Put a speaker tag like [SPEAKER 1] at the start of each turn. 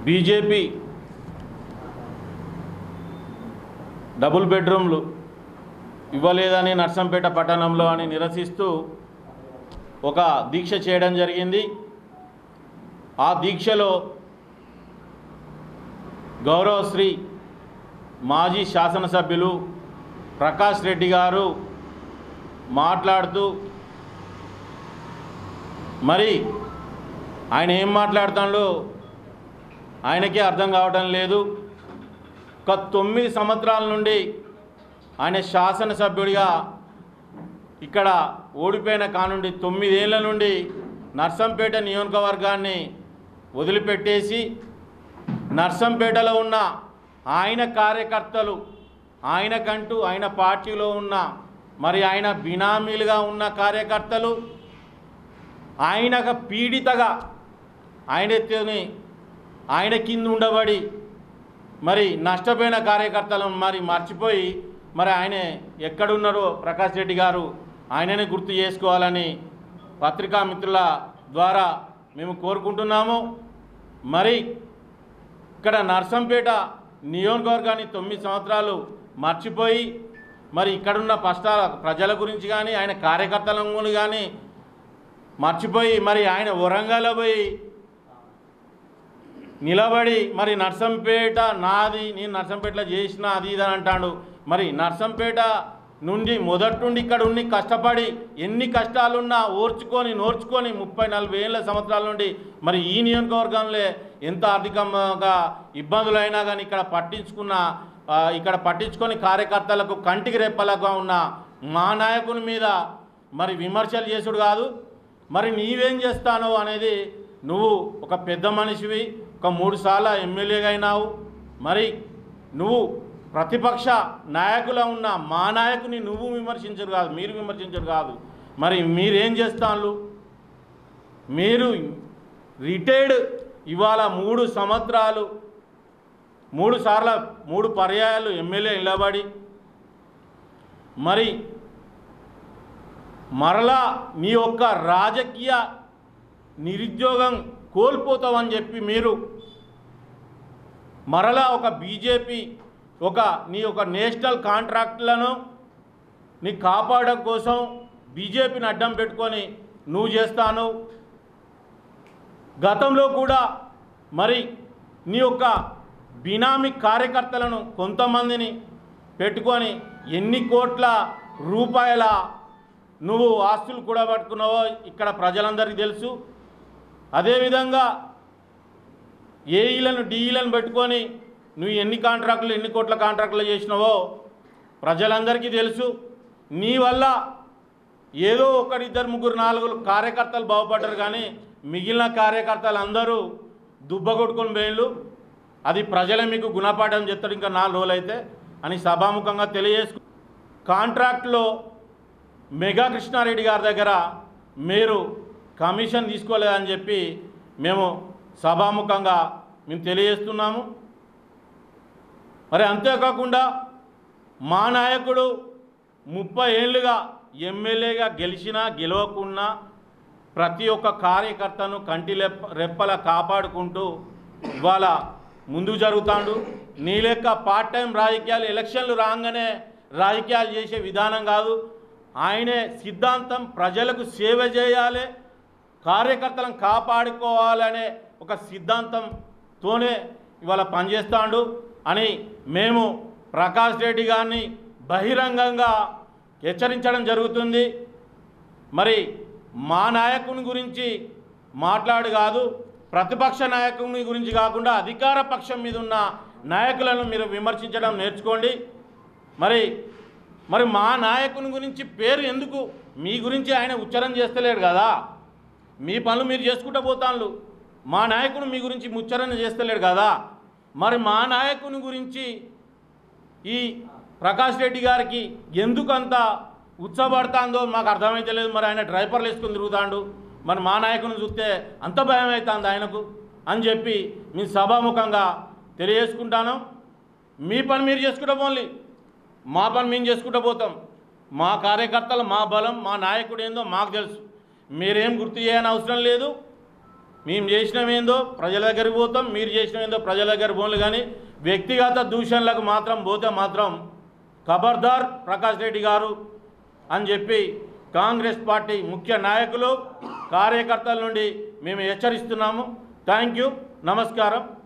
[SPEAKER 1] BJP double బెడ్రూమ్లు ఇవ్వలేదని నర్సంపేట పట్టణంలో అని నిరసిస్తూ ఒక దీక్ష చేయడం జరిగింది ఆ దీక్షలో గౌరవశ్రీ మాజీ శాసనసభ్యులు ప్రకాష్ రెడ్డి గారు మాట్లాడుతూ మరి ఆయన ఏం మాట్లాడుతాడో ఆయనకే అర్థం కావటం లేదు ఒక తొమ్మిది సంవత్సరాల నుండి ఆయన శాసనసభ్యుడిగా ఇక్కడ ఓడిపోయిన కానుండి తొమ్మిదేళ్ల నుండి నర్సంపేట నియోజకవర్గాన్ని వదిలిపెట్టేసి నర్సంపేటలో ఉన్న ఆయన కార్యకర్తలు ఆయనకంటూ ఆయన పార్టీలో ఉన్న మరి ఆయన బినామీలుగా ఉన్న కార్యకర్తలు ఆయనకు పీడితగా ఆయనతోని ఆయన కింద ఉండబడి మరి నష్టపోయిన కార్యకర్తలను మరి మర్చిపోయి మరి ఆయన ఎక్కడున్నారో ప్రకాష్ రెడ్డి గారు ఆయననే గుర్తు చేసుకోవాలని పత్రికా మిత్రుల ద్వారా మేము కోరుకుంటున్నాము మరి ఇక్కడ నర్సంపేట నియోజకవర్గాన్ని తొమ్మిది సంవత్సరాలు మర్చిపోయి మరి ఇక్కడున్న పష్ట ప్రజల గురించి కానీ ఆయన కార్యకర్తల గురించి కానీ మర్చిపోయి మరి ఆయన వరంగల్లో పోయి నిలబడి మరి నర్సంపేట నాది నేను నర్సంపేటలో చేసిన అది ఇది అని అంటాడు మరి నర్సంపేట నుండి మొదటి నుండి ఇక్కడ ఉండి కష్టపడి ఎన్ని కష్టాలున్నా ఓర్చుకొని నోర్చుకొని ముప్పై నలభై ఏళ్ళ సంవత్సరాల నుండి మరి ఈ నియోజకవర్గంలో ఎంత ఆర్థికంగా ఇబ్బందులైనా కానీ ఇక్కడ పట్టించుకున్న ఆ, ఇక్కడ పట్టించుకొని కార్యకర్తలకు కంటికి రెప్పలాగా ఉన్న మా నాయకుని మీద మరి విమర్శలు చేసుడు కాదు మరి నీవేం చేస్తానో అనేది నువ్వు ఒక పెద్ద మనిషివి ఒక మూడు సార్లు ఎమ్మెల్యేగా అయినావు మరి నువ్వు ప్రతిపక్ష నాయకుల ఉన్న మా నాయకుని నువ్వు విమర్శించరు కాదు మీరు విమర్శించరు కాదు మరి మీరేం చేస్తాను మీరు రిటైర్డ్ ఇవాళ మూడు సంవత్సరాలు మూడు సార్ల మూడు పర్యాయాలు ఎమ్మెల్యే నిలబడి మరి మరలా నీ యొక్క రాజకీయ నిరుద్యోగం కోల్పోతావని చెప్పి మీరు మరలా ఒక బీజేపీ ఒక నీ ఒక నేషనల్ కాంట్రాక్ట్లను నీ కాపాడడం కోసం బీజేపీని అడ్డం పెట్టుకొని నువ్వు చేస్తాను గతంలో కూడా మరి నీ యొక్క బినామీ కార్యకర్తలను కొంతమందిని పెట్టుకొని ఎన్ని కోట్ల రూపాయల నువ్వు ఆస్తులు కూడా పట్టుకున్నావో ఇక్కడ ప్రజలందరికీ తెలుసు అదేవిధంగా ఏఈలను డిఈలను పెట్టుకొని నువ్వు ఎన్ని కాంట్రాక్టులు ఎన్ని కోట్ల కాంట్రాక్టులు చేసినావో ప్రజలందరికీ తెలుసు నీ వల్ల ఏదో ఒకటి ఇద్దరు ముగ్గురు నాలుగు కార్యకర్తలు బాగుపడ్డారు కానీ మిగిలిన కార్యకర్తలు అందరూ దుబ్బగొట్టుకొని పోయిళ్ళు అది ప్రజలే మీకు గుణపాఠం చెప్తాడు ఇంకా నాలుగు రోజులు అయితే అని సభాముఖంగా తెలియజేసుకు కాంట్రాక్ట్లో మెగా కృష్ణారెడ్డి గారి దగ్గర మీరు కమిషన్ తీసుకోలేదని చెప్పి మేము సభాముఖంగా మేము తెలియజేస్తున్నాము మరి అంతేకాకుండా మా నాయకుడు ముప్పై ఏళ్ళుగా ఎమ్మెల్యేగా గెలిచినా గెలవకున్నా ప్రతి ఒక్క కార్యకర్తను కంటి లెప్ప రెప్పల కాపాడుకుంటూ ఇవాళ ముందుకు జరుగుతాడు నీ లెక్క పార్ట్ టైం రాజకీయాలు ఎలక్షన్లు రాగానే రాజకీయాలు చేసే విధానం కాదు ఆయనే సిద్ధాంతం ప్రజలకు సేవ చేయాలి కార్యకర్తలను కాపాడుకోవాలనే ఒక సిద్ధాంతంతోనే ఇవాళ పనిచేస్తాడు అని మేము ప్రకాష్ రెడ్డి గారిని బహిరంగంగా హెచ్చరించడం జరుగుతుంది మరి మా నాయకుని గురించి మాట్లాడు కాదు ప్రతిపక్ష నాయకుని గురించి కాకుండా అధికార పక్షం మీద ఉన్న నాయకులను మీరు విమర్శించడం నేర్చుకోండి మరి మరి మా నాయకుని గురించి పేరు ఎందుకు మీ గురించి ఆయన ఉచ్చారణ చేస్తలేడు కదా మీ పనులు మీరు చేసుకుంటూ పోతాను మా నాయకుడు మీ గురించి ముచ్చరణ చేస్తలేడు కదా మరి మా నాయకుని గురించి ఈ ప్రకాష్ రెడ్డి గారికి ఎందుకు అంత ఉత్సపడుతుందో మాకు అర్థమైతలేదు మరి ఆయన డ్రైవర్లు వేసుకుని తిరుగుతాడు మరి మా నాయకుని చూస్తే అంత భయం అవుతుంది ఆయనకు అని చెప్పి మీ సభాముఖంగా తెలియజేసుకుంటాను మీ పని మీరు చేసుకుంటూ పోన్లి మా పని మేము చేసుకుంటూ పోతాం మా కార్యకర్తలు మా బలం మా నాయకుడు ఏందో మాకు తెలుసు మీరేం గుర్తు చేయని అవసరం లేదు మేము చేసినవేందో ప్రజల దగ్గరికి పోతాం మీరు చేసినవేందో ప్రజల దగ్గర పోలు కానీ వ్యక్తిగత దూషణలకు మాత్రం పోతే మాత్రం ఖబర్దార్ ప్రకాష్ రెడ్డి గారు అని చెప్పి కాంగ్రెస్ పార్టీ ముఖ్య నాయకులు కార్యకర్తల నుండి మేము హెచ్చరిస్తున్నాము థ్యాంక్ యూ నమస్కారం